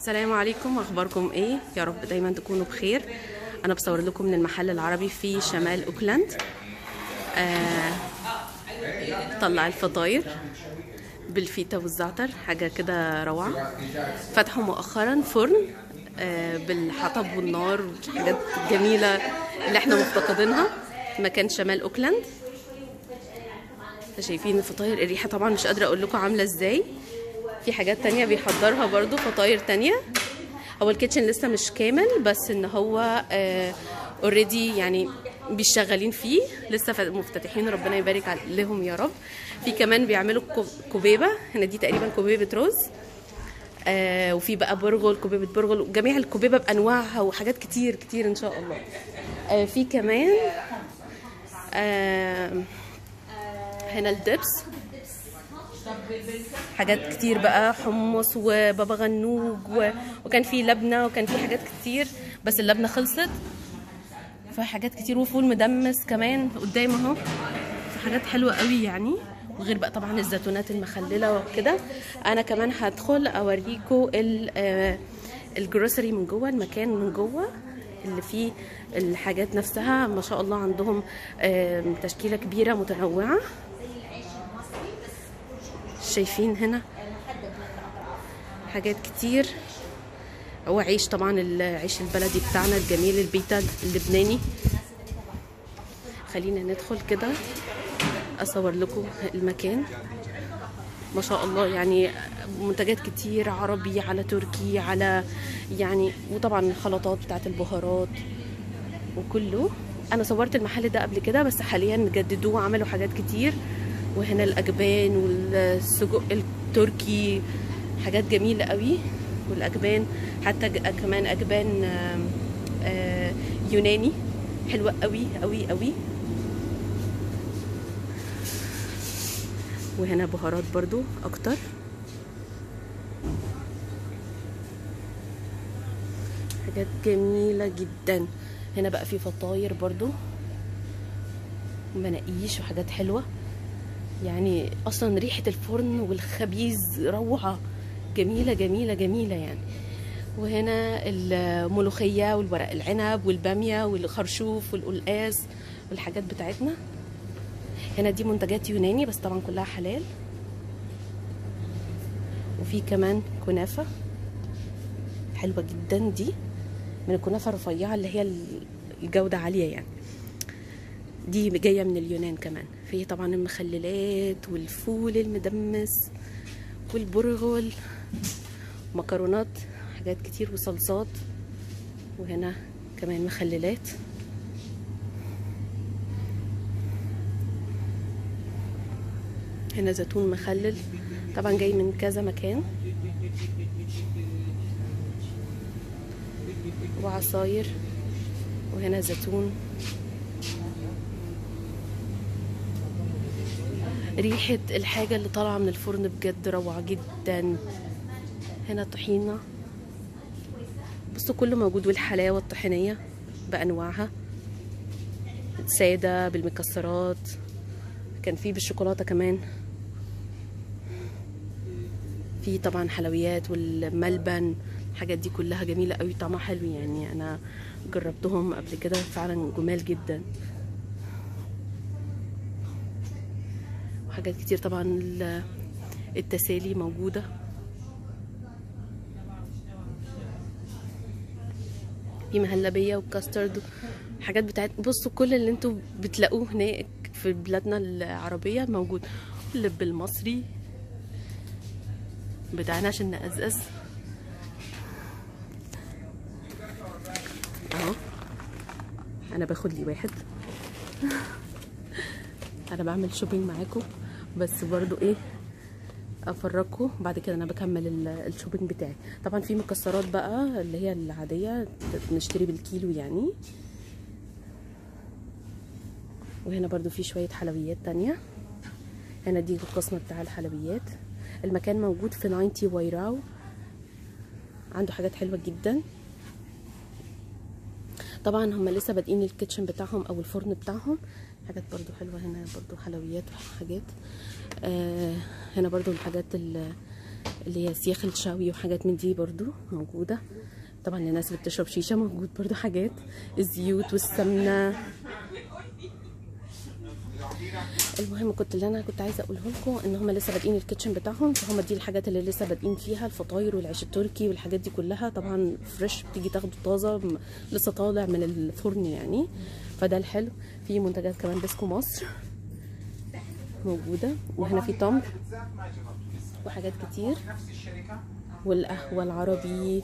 السلام عليكم اخباركم ايه يا رب دايما تكونوا بخير انا بصور لكم من المحل العربي في شمال اوكلاند آه طلع الفطاير بالفيتا والزعتر حاجه كده روعه فتحوا مؤخرا فرن آه بالحطب والنار والحاجات الجميله اللي احنا مفتقدينها مكان شمال اوكلاند شايفين الفطاير الريحه طبعا مش قادره اقول لكم عامله ازاي في حاجات تانية بيحضرها برضو فطاير تانية هو الكيتشن لسه مش كامل بس ان هو اوريدي يعني بيشغلين فيه لسه مفتتحين ربنا يبارك لهم يا رب في كمان بيعملوا كوبيبه هنا دي تقريبا كوبيبه رز آه وفي بقى برغل كوبيبه برغل جميع الكوبيبه بانواعها وحاجات كتير كتير ان شاء الله آه في كمان آه هنا الدبس حاجات كتير بقى حمص وبابا غنوج و... وكان في لبنه وكان في حاجات كتير بس اللبنه خلصت فحاجات كتير وفول مدمس كمان قدام اهو حاجات حلوه قوي يعني وغير بقى طبعا الزيتونات المخلله وكده انا كمان هدخل اوريكم الجروسري من جوه المكان من جوه اللي فيه الحاجات نفسها ما شاء الله عندهم تشكيله كبيره متنوعه شايفين هنا حاجات كتير هو عيش طبعا العيش البلدي بتاعنا الجميل البيتا اللبناني خلينا ندخل كده اصور لكم المكان ما شاء الله يعني منتجات كتير عربي على تركي على يعني وطبعا الخلطات بتاعت البهارات وكله انا صورت المحل ده قبل كده بس حاليا جددوه وعملوا حاجات كتير وهنا الاجبان والسجق التركي حاجات جميله قوي والاجبان حتى كمان اجبان آآ آآ يوناني حلوه قوي قوي قوي وهنا بهارات برضو اكتر حاجات جميله جدا هنا بقى في فطاير برضو مناقيش وحاجات حلوه يعني اصلا ريحه الفرن والخبيز روعه جميله جميله جميله يعني وهنا الملوخيه والورق العنب والباميه والخرشوف والقلقاس والحاجات بتاعتنا هنا دي منتجات يوناني بس طبعا كلها حلال وفي كمان كنافه حلوه جدا دي من الكنافه الرفيعه اللي هي الجوده عاليه يعني دي جايه من اليونان كمان في طبعا المخللات والفول المدمس والبرغل مكرونات حاجات كتير وصلصات وهنا كمان مخللات هنا زيتون مخلل طبعا جاي من كذا مكان وعصاير وهنا زيتون ريحة الحاجة اللي طالعة من الفرن بجد روعة جدا هنا طحينة بصوا كله موجود والحلاوة الطحينية بأنواعها سادة بالمكسرات كان في بالشوكولاتة كمان في طبعا حلويات والملبن الحاجات دي كلها جميلة قوي طعمها حلو يعني أنا جربتهم قبل كده فعلا جمال جدا حاجات كتير طبعا التسالي موجودة في مهلبية وكاسترد حاجات بتاعت بصوا كل اللي انتوا بتلاقوه هناك في بلادنا العربية موجود اللب المصري بتاعنا عشان نقزقز اهو انا باخد لي واحد انا بعمل شوبينج معاكم بس برضو ايه افرجكم بعد كده انا بكمل الشوبينج بتاعي طبعا في مكسرات بقى اللي هي العاديه نشتري بالكيلو يعني وهنا برضو في شويه حلويات تانية هنا دي القسم بتاع الحلويات المكان موجود في 90 ويراو عنده حاجات حلوه جدا طبعا هم لسه بادئين الكيتشن بتاعهم او الفرن بتاعهم حاجات برضو حلوة هنا برضو حلويات وحاجات آه هنا برضو الحاجات اللي هي سياخ الشاوي وحاجات من دي برضو موجوده طبعا للناس اللي بتشرب شيشه موجود برضو حاجات الزيوت والسمنه المهم كنت اللي انا كنت عايزه اقوله لكم ان هم لسه بادئين الكيتشن بتاعهم فهم دي الحاجات اللي لسه بادئين فيها الفطاير والعيش التركي والحاجات دي كلها طبعا فريش بتيجي تاخده طازه م- لسه طالع من الفرن يعني فده الحلو في منتجات كمان بسكو مصر موجوده وهنا في تمر وحاجات كتير والقهوه العربي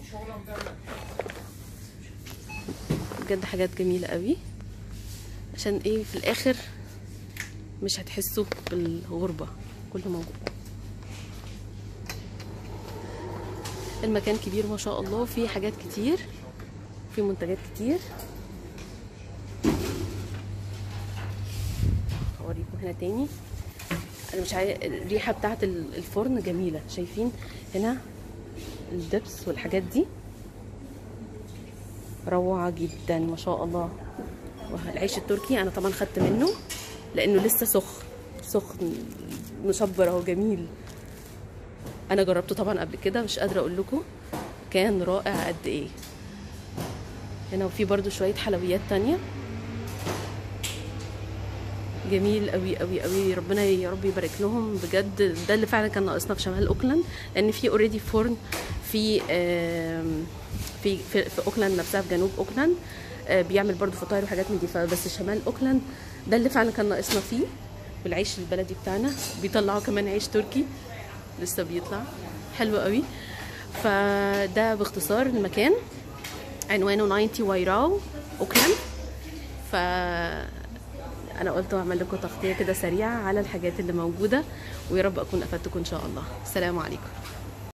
بجد حاجات جميله قوي عشان ايه في الاخر مش هتحسوا بالغربة كله موجود المكان كبير ما شاء الله فيه حاجات كتير في منتجات كتير اوريكم هنا تاني انا مش عايز الريحه بتاعت ال- الفرن جميله شايفين هنا الدبس والحاجات دي روعه جدا ما شاء الله والعيش التركي انا طبعا خدت منه لانه لسه سخن سخن مشبر اهو جميل انا جربته طبعا قبل كده مش قادره اقول لكم كان رائع قد ايه هنا وفي برضو شويه حلويات تانية جميل قوي قوي قوي ربنا يا رب يبارك لهم بجد ده اللي فعلا كان ناقصنا في شمال اوكلاند لان في اوريدي فرن في آم، في في, في اوكلاند نفسها في جنوب اوكلاند آه، بيعمل برضو فطاير وحاجات من دي فبس شمال اوكلاند ده اللي فعلا كان ناقصنا فيه والعيش البلدي بتاعنا بيطلعوا كمان عيش تركي لسه بيطلع حلو قوي فده باختصار المكان عنوانه 90 وايراو اوكلاند ف انا قلت اعمل لكم تغطيه كده سريعه على الحاجات اللي موجوده ويا رب اكون افدتكم ان شاء الله السلام عليكم